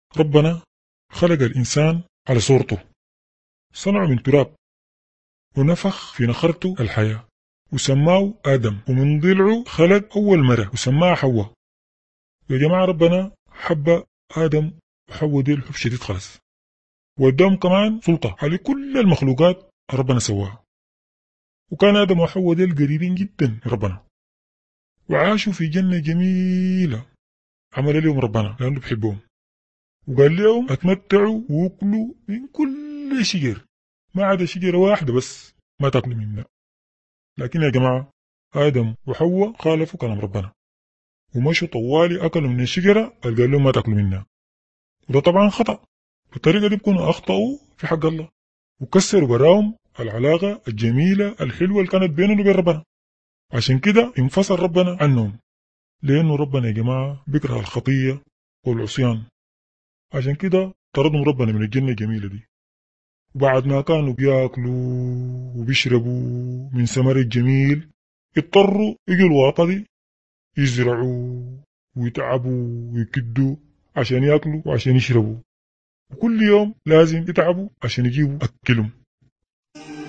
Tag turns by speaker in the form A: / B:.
A: ربنا خلق الإنسان على صورته صنعه من تراب ونفخ في نخرته الحياة وسماه آدم ومن ضلعه خلق أول مرة وسماها حواء يا جماعة ربنا حب آدم وحواء دي الحب شديد خلاص واداهم كمان سلطة على كل المخلوقات ربنا سواها وكان آدم وحواء دي قريبين جدا ربنا وعاشوا في جنة جميلة عمل لهم ربنا لأنه بحبهم وقال لهم اتمتعوا وكلوا من كل شجر ما عدا شجرة واحدة بس ما تاكلوا منها لكن يا جماعة آدم وحواء خالفوا كلام ربنا ومشوا طوالي أكلوا من الشجرة اللي قال لهم ما تاكلوا منها وده طبعا خطأ بالطريقة دي بيكونوا أخطأوا في حق الله وكسروا براهم العلاقة الجميلة الحلوة اللي كانت بينهم وبين ربنا عشان كده انفصل ربنا عنهم لأنه ربنا يا جماعة بيكره الخطية والعصيان عشان كده طردهم ربنا من الجنة الجميلة دي وبعد ما كانوا بياكلوا وبيشربوا من ثمر الجميل اضطروا يجوا الواطة دي يزرعوا ويتعبوا ويكدوا عشان ياكلوا وعشان يشربوا وكل يوم لازم يتعبوا عشان يجيبوا أكلهم